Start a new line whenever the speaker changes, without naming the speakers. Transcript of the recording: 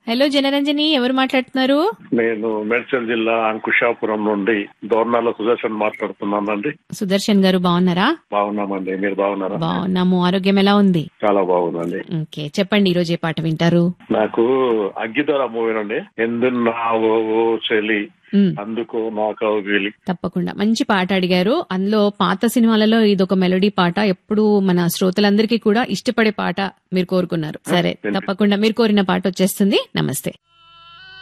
hello Janaranjani ఎవరు మాట్లాడుతున్నారు
నేను మేడ్చల్ జిల్లా అంకుషాపురం నుండి దోర్నాల సుదర్శన్ మాట్లాడుతున్నానండి
సుదర్శన్ గారు బాగున్నారా
బాగున్నామండి మీరు బాగున్నారా
బాగున్నాము ఆరోగ్యం ఎలా ఉంది
చాలా బాగుందండి
ఓకే చెప్పండి ఈ రోజు ఏ పాట వింటారు
నాకు అగ్గిదొర మూవీ నుండి ఎందున్నావో ఓ చెలి
ఉమ్,
అందుకు నా కౌగిలి
తప్పకుండా మంచి పాట అడిగారు అందులో పాత సినిమాలలో ఇదొక మెలోడీ పాట ఎప్పుడు మన శ్రోతలందరికీ కూడా ఇష్టపడే పాట మీరు కోరుకున్నారు సరే తప్పకుండా మీరు కోరిన పాట వచ్చేస్తుంది నమస్తే